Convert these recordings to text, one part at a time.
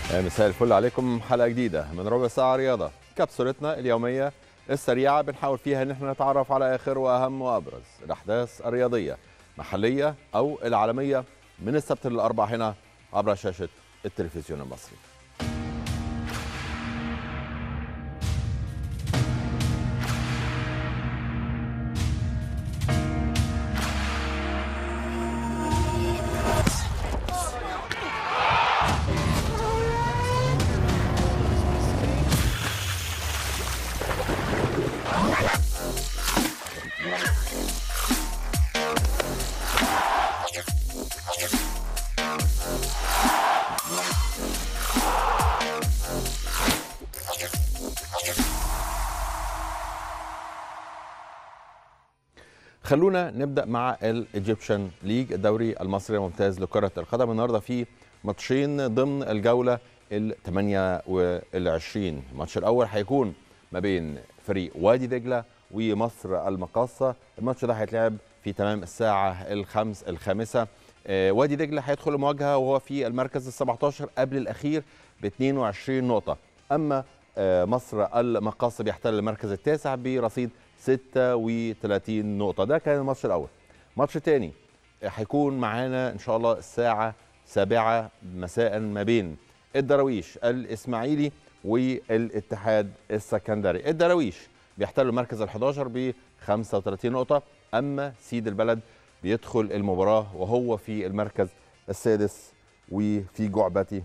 مساء الفل عليكم حلقه جديده من ربع ساعه رياضه كبسولتنا اليوميه السريعه بنحاول فيها ان احنا نتعرف على اخر واهم وابرز الاحداث الرياضيه محليه او العالميه من السبت للاربع هنا عبر شاشه التلفزيون المصري خلونا نبدا مع الايجيبشن ليج الدوري المصري الممتاز لكره القدم النهارده في ماتشين ضمن الجوله ال 28 الماتش الاول هيكون ما بين فريق وادي دجله ومصر المقاصه الماتش ده هيتلعب في تمام الساعه الخمس الخامسه آه، وادي دجله هيدخل المواجهه وهو في المركز ال 17 قبل الاخير ب 22 نقطه اما آه، مصر المقاصه بيحتل المركز التاسع برصيد 36 نقطة ده كان الماتش الأول ماتش تاني هيكون معانا إن شاء الله الساعة سابعة مساء ما بين الدراويش الإسماعيلي والاتحاد السكندري الدراويش بيحتل المركز ال 11 ب 35 نقطة أما سيد البلد بيدخل المباراة وهو في المركز السادس وفي جعبتي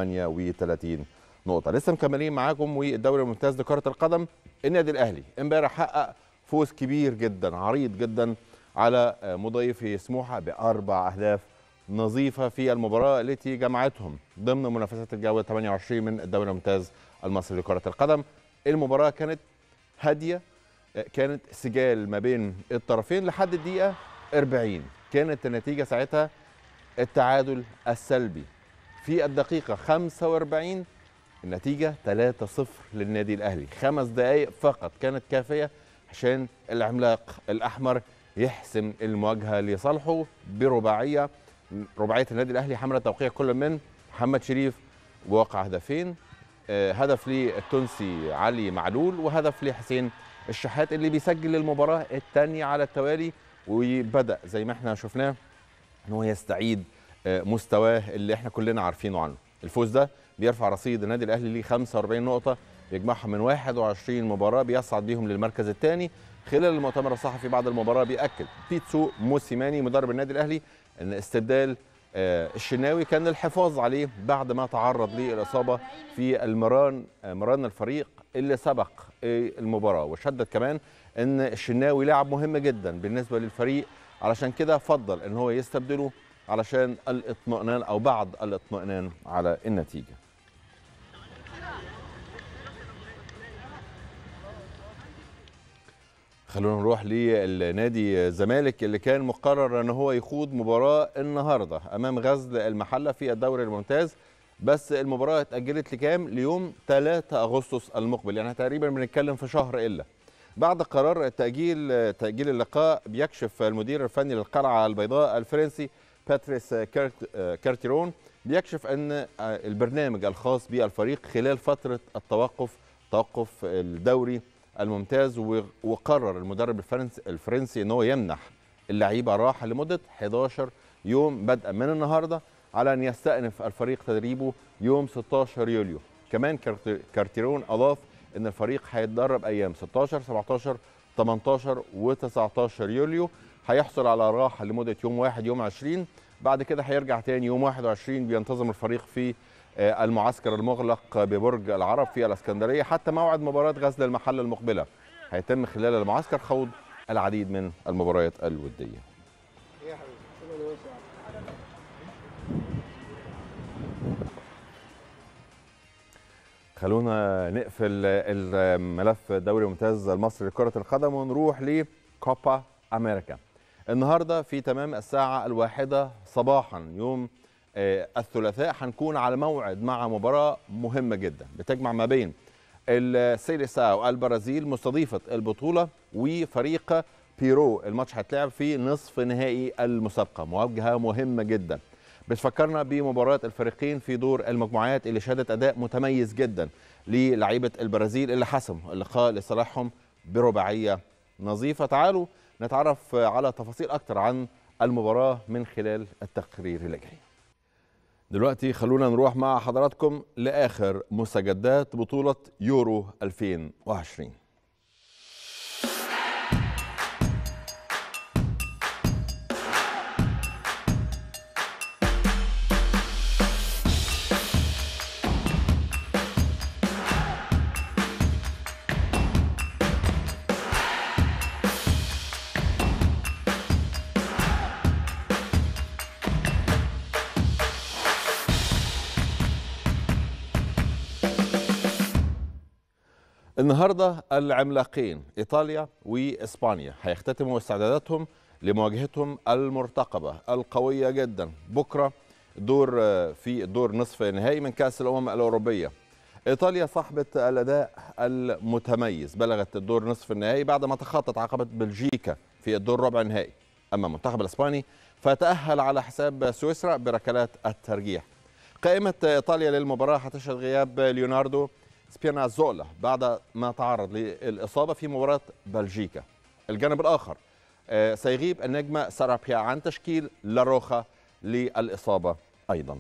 38 نقطة لسه مكملين معاكم والدوري الممتاز لكرة القدم النادي الأهلي امبارح حقق فوز كبير جدا عريض جدا على مضيفي سموحة بأربع أهداف نظيفة في المباراة التي جمعتهم ضمن منافسات الجولة 28 من الدوري الممتاز المصري لكرة القدم المباراة كانت هادية كانت سجال ما بين الطرفين لحد الدقيقة 40 كانت النتيجة ساعتها التعادل السلبي في الدقيقة 45 النتيجة 3-0 للنادي الأهلي خمس دقايق فقط كانت كافية عشان العملاق الأحمر يحسم المواجهة لصالحه برباعية رباعية النادي الأهلي حملة توقيع كل من محمد شريف ووقع هدفين آه، هدف للتونسي علي معلول وهدف لحسين الشحات اللي بيسجل المباراة الثانية على التوالي وبدأ زي ما احنا شفناه ان هو يستعيد آه، مستواه اللي احنا كلنا عارفينه عنه الفوز ده بيرفع رصيد النادي الاهلي ليه 45 نقطه يجمعها من 21 مباراه بيصعد بيهم للمركز الثاني خلال المؤتمر الصحفي بعد المباراه بياكد بيتسو موسيماني مدرب النادي الاهلي ان استبدال آه، الشناوي كان للحفاظ عليه بعد ما تعرض للاصابه في المران آه، مران الفريق اللي سبق آه، المباراه وشدد كمان ان الشناوي لاعب مهم جدا بالنسبه للفريق علشان كده فضل ان هو يستبدله علشان الاطمئنان او بعض الاطمئنان على النتيجه خلونا نروح للنادي الزمالك اللي كان مقرر ان هو يخوض مباراه النهارده امام غزل المحله في الدوري الممتاز بس المباراه اتاجلت لكام ليوم 3 اغسطس المقبل يعني تقريبا بنتكلم في شهر الا بعد قرار تاجيل تاجيل اللقاء بيكشف المدير الفني للقلعه البيضاء الفرنسي باتريس كارت- كارتيرون بيكشف ان البرنامج الخاص بالفريق خلال فتره التوقف توقف الدوري الممتاز و- وقرر المدرب الفرنسي الفرنسي ان هو يمنح اللعيبه راحه لمده 11 يوم بدءا من النهارده على ان يستأنف الفريق تدريبه يوم 16 يوليو كمان كارت- كارتيرون اضاف ان الفريق هيتدرب ايام 16 17 18 و19 يوليو هيحصل على راحه لمده يوم واحد يوم 20 بعد كده هيرجع تاني يوم 21 بينتظم الفريق في آه، المعسكر المغلق ببرج العرب في الاسكندريه حتى موعد مباراه غزل المحله المقبله هيتم خلال المعسكر خوض العديد من المباريات الوديه خلونا نقفل الملف الدوري الممتاز المصري لكرة القدم ونروح لكوبا أمريكا النهاردة في تمام الساعة الواحدة صباحا يوم آه، الثلاثاء هنكون على موعد مع مباراة مهمة جدا بتجمع ما بين السيليساو البرازيل مستضيفة البطولة وفريق بيرو الماتش هيتلعب في نصف نهائي المسابقة مواجهة مهمة جدا بتفكرنا بمباراة الفريقين في دور المجموعات اللي شهدت أداء متميز جدا للعيبة البرازيل اللي حسموا اللقاء لصالحهم برباعية نظيفة تعالوا نتعرف على تفاصيل أكتر عن المباراة من خلال التقرير اللي جاي دلوقتي خلونا نروح مع حضراتكم لآخر مستجدات بطولة يورو 2020 النهارده العملاقين ايطاليا واسبانيا هيختتموا استعداداتهم لمواجهتهم المرتقبه القويه جدا بكره دور في دور نصف النهائي من كاس الامم الاوروبيه ايطاليا صاحبه الاداء المتميز بلغت الدور نصف النهائي بعد ما تخطت عقبه بلجيكا في الدور ربع النهائي اما المنتخب الاسباني فتاهل على حساب سويسرا بركلات الترجيح قائمه ايطاليا للمباراه هتشهد غياب ليوناردو سبينازولا بعد ما تعرض للإصابة في مباراة بلجيكا الجانب الآخر سيغيب النجمة سارابيا عن تشكيل لاروخا للإصابة أيضا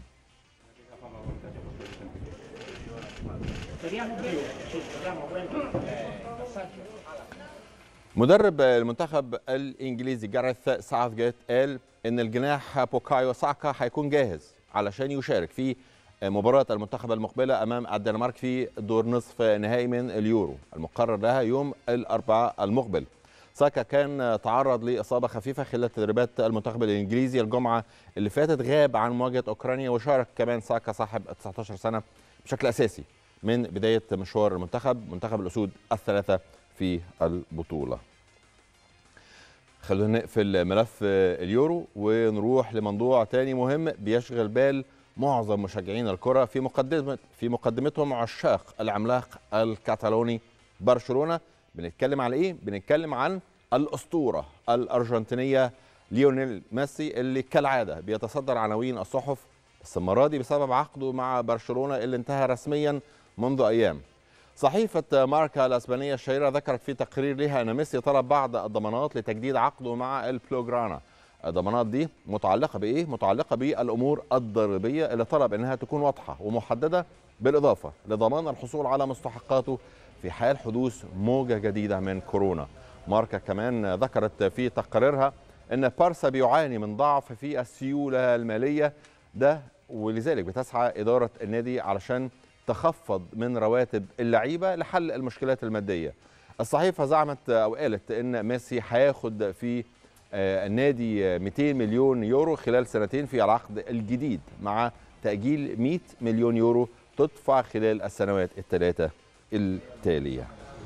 مدرب المنتخب الانجليزي جاريث ساوثجيت قال ان الجناح بوكايو ساكا هيكون جاهز علشان يشارك في مباراة المنتخب المقبلة أمام الدنمارك في دور نصف نهائي من اليورو المقرر لها يوم الأربعاء المقبل ساكا كان تعرض لإصابة خفيفة خلال تدريبات المنتخب الإنجليزي الجمعة اللي فاتت غاب عن مواجهة أوكرانيا وشارك كمان ساكا صاحب 19 سنة بشكل أساسي من بداية مشوار المنتخب منتخب الأسود الثلاثة في البطولة خلونا نقفل ملف اليورو ونروح لموضوع تاني مهم بيشغل بال معظم مشجعين الكرة في مقدمة في مقدمتهم عشاق العملاق الكتالوني برشلونة بنتكلم على ايه؟ بنتكلم عن الأسطورة الأرجنتينية ليونيل ميسي اللي كالعادة بيتصدر عناوين الصحف بس المرة دي بسبب عقده مع برشلونة اللي انتهى رسميا منذ أيام صحيفة ماركا الأسبانية الشهيرة ذكرت في تقرير لها أن ميسي طلب بعض الضمانات لتجديد عقده مع البلوغرانا الضمانات دي متعلقه بايه؟ متعلقه بالامور الضريبيه اللي طلب انها تكون واضحه ومحدده بالاضافه لضمان الحصول على مستحقاته في حال حدوث موجه جديده من كورونا. ماركا كمان ذكرت في تقريرها ان بارسا بيعاني من ضعف في السيوله الماليه ده ولذلك بتسعى اداره النادي علشان تخفض من رواتب اللعيبه لحل المشكلات الماديه. الصحيفه زعمت او قالت ان ميسي هياخد في النادي 200 مليون يورو خلال سنتين في العقد الجديد مع تأجيل 100 مليون يورو تدفع خلال السنوات الثلاثة التالية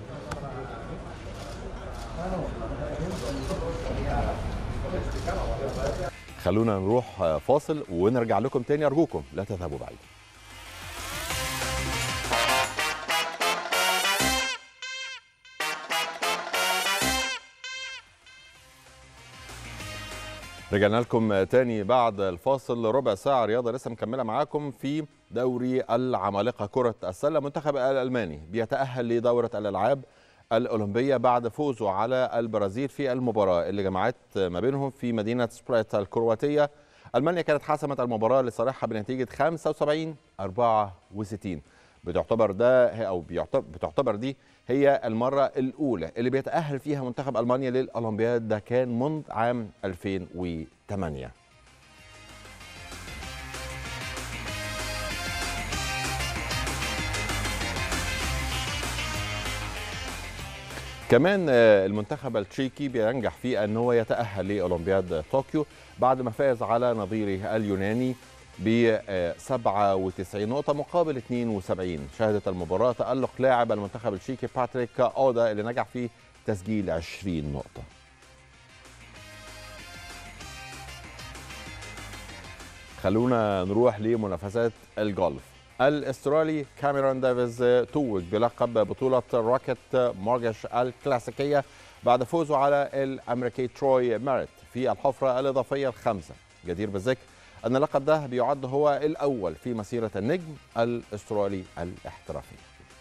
خلونا نروح فاصل ونرجع لكم تاني أرجوكم لا تذهبوا بعيد رجعنا لكم تاني بعد الفاصل ربع ساعة رياضة لسه مكملة معاكم في دوري العمالقة كرة السلة منتخب الألماني بيتأهل لدورة الألعاب الأولمبية بعد فوزه على البرازيل في المباراة اللي جمعت ما بينهم في مدينة سبريت الكرواتية ألمانيا كانت حسمت المباراة لصالحها بنتيجة 75 64 بتعتبر ده او بتعتبر دي هي المره الاولى اللي بيتاهل فيها منتخب المانيا للاولمبياد ده كان منذ عام 2008 كمان المنتخب التشيكي بينجح في ان هو يتاهل لاولمبياد طوكيو بعد ما فاز على نظيره اليوناني ب 97 نقطة مقابل 72 شهدت المباراة تألق لاعب المنتخب التشيكي باتريك أودا اللي نجح في تسجيل 20 نقطة خلونا نروح لمنافسات الجولف الاسترالي كاميرون ديفيز توج بلقب بطولة روكيت مورجش الكلاسيكية بعد فوزه على الأمريكي تروي ماريت في الحفرة الإضافية الخامسة جدير بالذكر أن اللقب ده بيعد هو الأول في مسيرة النجم الأسترالي الاحترافي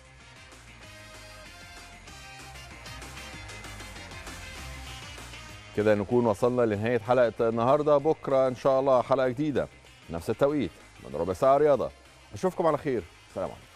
كده نكون وصلنا لنهاية حلقة النهاردة بكرة إن شاء الله حلقة جديدة نفس التوقيت من ربع ساعة رياضة أشوفكم على خير سلام عليكم